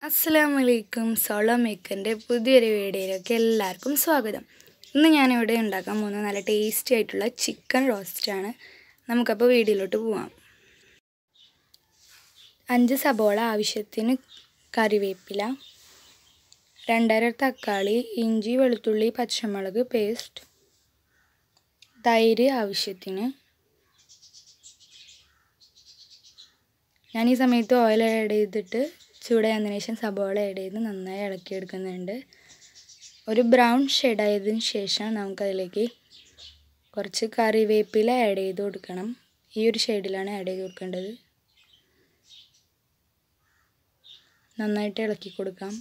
അസ്സലാമു അലൈക്കും സോളോ മേക്കറിൻ്റെ പുതിയൊരു വീഡിയോയിലേക്ക് എല്ലാവർക്കും സ്വാഗതം ഇന്ന് ഞാനിവിടെ ഉണ്ടാക്കാൻ പോകുന്നത് നല്ല ടേസ്റ്റി ആയിട്ടുള്ള ചിക്കൻ റോസ്റ്റാണ് നമുക്കപ്പോൾ വീഡിയോയിലോട്ട് പോവാം അഞ്ച് സബോള ആവശ്യത്തിന് കറിവേപ്പില രണ്ടര തക്കാളി ഇഞ്ചി വെളുത്തുള്ളി പച്ചമുളക് പേസ്റ്റ് തൈര് ആവശ്യത്തിന് ഞാൻ ഈ സമയത്ത് ഓയിൽ ആഡ് ചെയ്തിട്ട് ചൂടായതിനു ശേഷം സബോള ആഡ് ചെയ്ത് നന്നായി ഇളക്കിയെടുക്കുന്നുണ്ട് ഒരു ബ്രൗൺ ഷെയ്ഡായതിനു ശേഷം നമുക്കതിലേക്ക് കുറച്ച് കറിവേപ്പില ആഡ് ചെയ്ത് കൊടുക്കണം ഈ ഒരു ഷെയ്ഡിലാണ് ആഡ് ചെയ്ത് കൊടുക്കേണ്ടത് നന്നായിട്ട് ഇളക്കി കൊടുക്കാം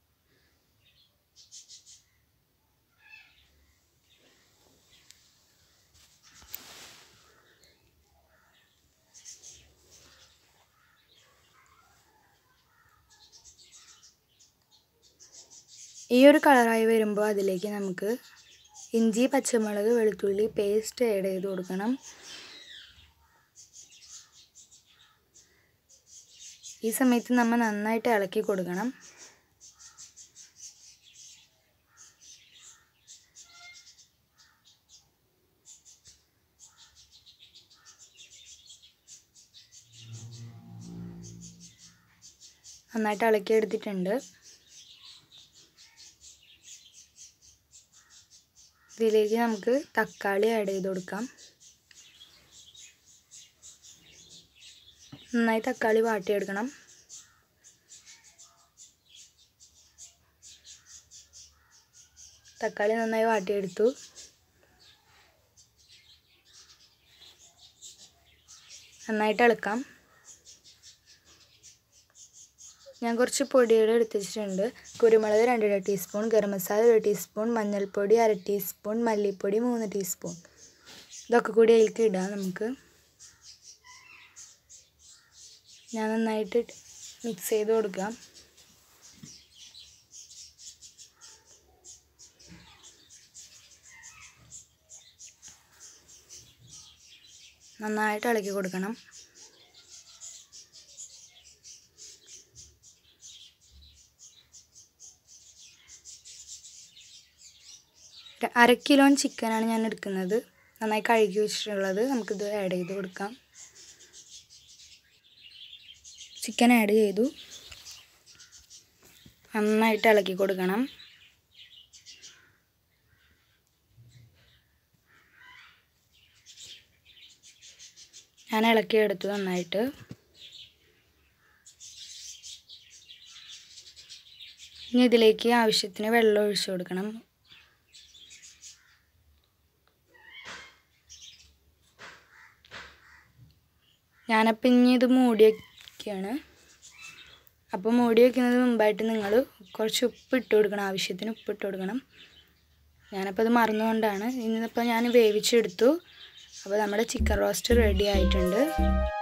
ഈ ഒരു കളറായി വരുമ്പോൾ അതിലേക്ക് നമുക്ക് ഇഞ്ചി പച്ചമുളക് വെളുത്തുള്ളി പേസ്റ്റ് ആഡ് ചെയ്ത് കൊടുക്കണം ഈ സമയത്ത് നമ്മൾ നന്നായിട്ട് ഇളക്കി കൊടുക്കണം നന്നായിട്ട് ഇളക്കി എടുത്തിട്ടുണ്ട് ഇതിലേക്ക് നമുക്ക് തക്കാളി ആഡ് ചെയ്ത് കൊടുക്കാം നന്നായി തക്കാളി വാട്ടിയെടുക്കണം തക്കാളി നന്നായി വാട്ടിയെടുത്തു നന്നായിട്ട് ഇളക്കാം ഞാൻ കുറച്ച് പൊടികൾ എടുത്ത് വെച്ചിട്ടുണ്ട് കുരുമുളക് രണ്ടര ടീസ്പൂൺ ഗരം മസാല ഒരു ടീസ്പൂൺ മഞ്ഞൾപ്പൊടി അര ടീസ്പൂൺ മല്ലിപ്പൊടി മൂന്ന് ടീസ്പൂൺ ഇതൊക്കെ കൂടി അതിലേക്ക് ഇടാം നമുക്ക് ഞാൻ നന്നായിട്ട് മിക്സ് ചെയ്ത് കൊടുക്കാം നന്നായിട്ട് ഇളക്കി കൊടുക്കണം അര കിലോ ചിക്കനാണ് ഞാൻ എടുക്കുന്നത് നന്നായി കഴുകി വെച്ചിട്ടുള്ളത് നമുക്കിത് ആഡ് ചെയ്ത് കൊടുക്കാം ചിക്കൻ ആഡ് ചെയ്തു നന്നായിട്ട് ഇളക്കി കൊടുക്കണം ഞാൻ ഇളക്കി എടുത്തു നന്നായിട്ട് ഇനി ഇതിലേക്ക് ആവശ്യത്തിന് വെള്ളം ഒഴിച്ചു കൊടുക്കണം ഞാനപ്പം ഇനി ഇത് മൂടി വയ്ക്കുകയാണ് അപ്പോൾ മൂടി വയ്ക്കുന്നത് മുമ്പായിട്ട് നിങ്ങൾ കുറച്ച് ഉപ്പ് ഇട്ട് കൊടുക്കണം ആവശ്യത്തിന് ഉപ്പ് ഇട്ട് കൊടുക്കണം ഞാനപ്പോൾ അത് മറന്നുകൊണ്ടാണ് ഇന്നിപ്പോൾ ഞാൻ വേവിച്ചെടുത്തു അപ്പോൾ നമ്മുടെ ചിക്കൻ റോസ്റ്റ് റെഡി ആയിട്ടുണ്ട്